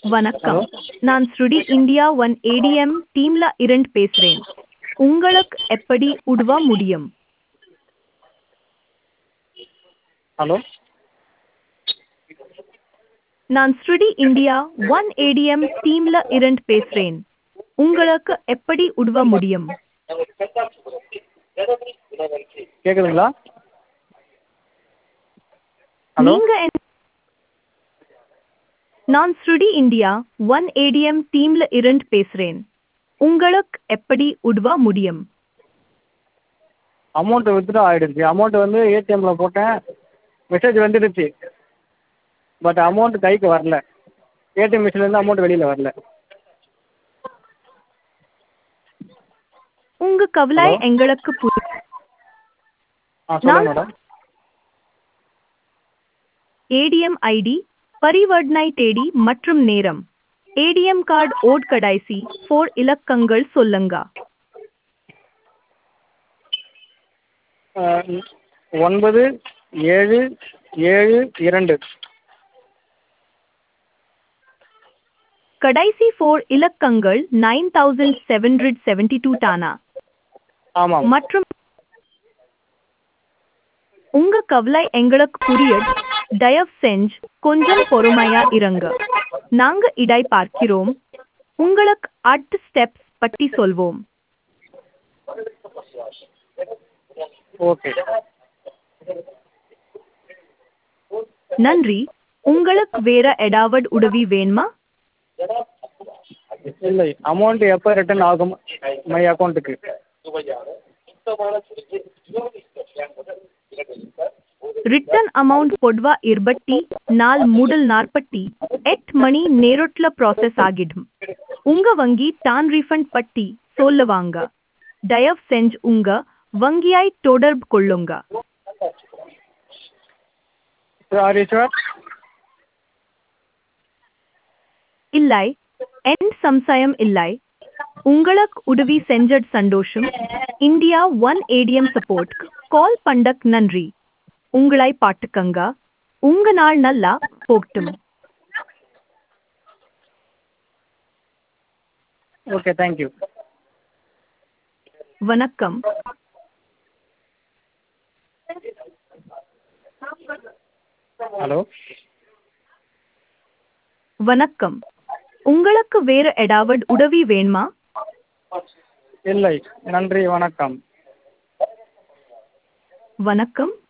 வணக்கம் நான் ஸ்ருடி இந்தியா ஒன் ஏடிஎம் டீம்ல இருந்து பேசுறேன் உங்களுக்கு எப்படி உதவ முடியும் ஹலோ நான் ஸ்ருடி இந்தியா ஒன் ஏடிஎம் டீம்ல இருந்து பேசுறேன் உங்களுக்கு எப்படி உதவ முடியும் கேட்குதுங்களா ஹலோ நீங்க என்- நான் ஸ்ருடி இந்தியா ஒன் ஏடிஎம் டீம்ல இருந்து பேசுறேன் உங்களுக்கு எப்படி உதவ முடியும் அமௌண்ட் வித்ட்ரா ஆகிடுச்சு அமௌண்ட் வந்து ஏடிஎம்மில் போட்டேன் மெசேஜ் வந்துடுச்சு பட் அமௌண்ட் கைக்கு வரல ஏடிஎம் மிஷின்லேருந்து அமௌண்ட் வெளியில் வரல உங்க கவலை Hello? எங்களுக்கு புரி ஆ சொல்லுங்கள் நான்- மேடம் ஏடிஎம் ஐடி பரிவர்த்தனை தேதி மற்றும் நேரம் ஏடிஎம் கார்டு ஓட் கடைசி ஃபோர் இலக்கங்கள் சொல்லுங்க அஹ், ஒன்பது ஏழு ஏழு இரண்டு கடைசி ஃபோர் இலக்கங்கள் nine thousand seven hundred seventy two தானா ஆமாம் மற்றும் உங்க கவலை எங்களுக்கு புரியுது தயவு செஞ்சு கொஞ்சம் பொறுமையா இருங்க நாங்க இடை பார்க்கிறோம் உங்களுக்கு அடுத்த ஸ்டெப்ஸ் பற்றி சொல்வோம் ஓகே நன்றி உங்களுக்கு வேற ஏதாவது உதவி வேணுமா இல்லை அமௌண்ட் எப்போ ரிட்டர்ன் ஆகும் மை அக்கௌண்ட்டுக்கு ரிட்டர்ன் அமௌண்ட் பொதுவா இருபத்தி நாலு முதல் நாற்பத்தி எட்டு மணி நேரத்துல ப்ராசஸ் ஆகிடும் உங்க வங்கி தான் ரீஃபண்ட் பட்டி சொல்லுவாங்க தயவு செஞ்சு உங்க வங்கியாய் தொடர்பு கொள்ளுங்க சாரி சார் இல்லை என் சம்சயம் இல்லை உங்களுக்கு உதவி செஞ்சது சந்தோஷம் India one ATM support call பண்டக் நன்றி உங்களை பாட்டுக்கங்க உங்க நாள் நல்லா போகட்டும் ஓகே தேங்க்யூ வணக்கம் ஹலோ வணக்கம் உங்களுக்கு வேற ஏதாவது உதவி வேணுமா இல்லை நன்றி வணக்கம் வணக்கம்